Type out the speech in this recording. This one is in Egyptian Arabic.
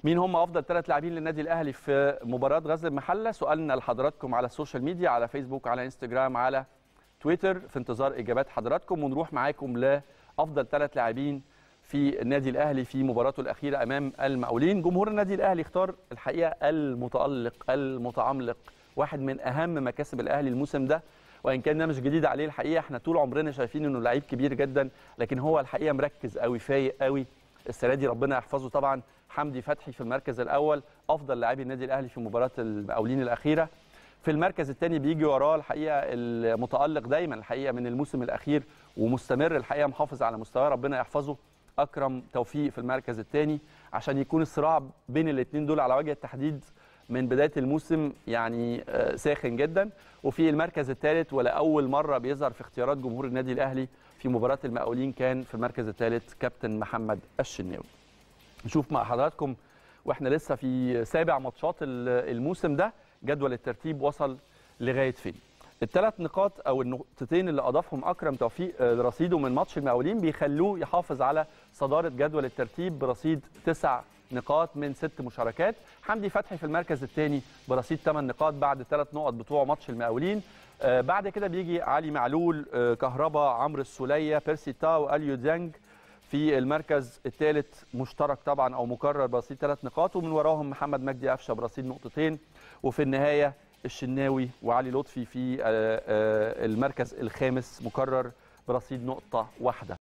مين هم افضل ثلاث لاعبين للنادي الاهلي في مباراه غزل المحله سؤالنا لحضراتكم على السوشيال ميديا على فيسبوك على انستجرام على تويتر في انتظار اجابات حضراتكم ونروح معاكم لافضل ثلاث لاعبين في النادي الاهلي في مباراته الاخيره امام المقاولين جمهور النادي الاهلي اختار الحقيقه المتالق المتعملق واحد من اهم مكاسب الاهلي الموسم ده وان كان ده مش جديد عليه الحقيقه احنا طول عمرنا شايفين انه لعيب كبير جدا لكن هو الحقيقه مركز قوي فايق قوي السنه دي ربنا يحفظه طبعا حمدي فتحي في المركز الاول افضل لاعبي النادي الاهلي في مباراه المقاولين الاخيره في المركز الثاني بيجي وراه الحقيقه المتالق دايما الحقيقه من الموسم الاخير ومستمر الحقيقه محافظ على مستواه ربنا يحفظه اكرم توفيق في المركز الثاني عشان يكون الصراع بين الاثنين دول على وجه التحديد من بدايه الموسم يعني ساخن جدا وفي المركز الثالث ولاول مره بيظهر في اختيارات جمهور النادي الاهلي في مباراه المقاولين كان في المركز الثالث كابتن محمد الشناوي نشوف مع حضراتكم واحنا لسه في سابع ماتشات الموسم ده جدول الترتيب وصل لغايه فين الثلاث نقاط او النقطتين اللي اضافهم اكرم توفيق لرصيده من ماتش المقاولين بيخلوه يحافظ على صداره جدول الترتيب برصيد تسع نقاط من ست مشاركات حمدي فتحي في المركز الثاني برصيد 8 نقاط بعد ثلاث نقط بتوع ماتش المقاولين آه بعد كده بيجي علي معلول آه كهربا عمرو السوليه بيرسي تاو اليو ديانج في المركز الثالث مشترك طبعا او مكرر برصيد ثلاث نقاط ومن وراهم محمد مجدي قفشه برصيد نقطتين وفي النهايه الشناوي وعلي لطفي في آه المركز الخامس مكرر برصيد نقطه واحده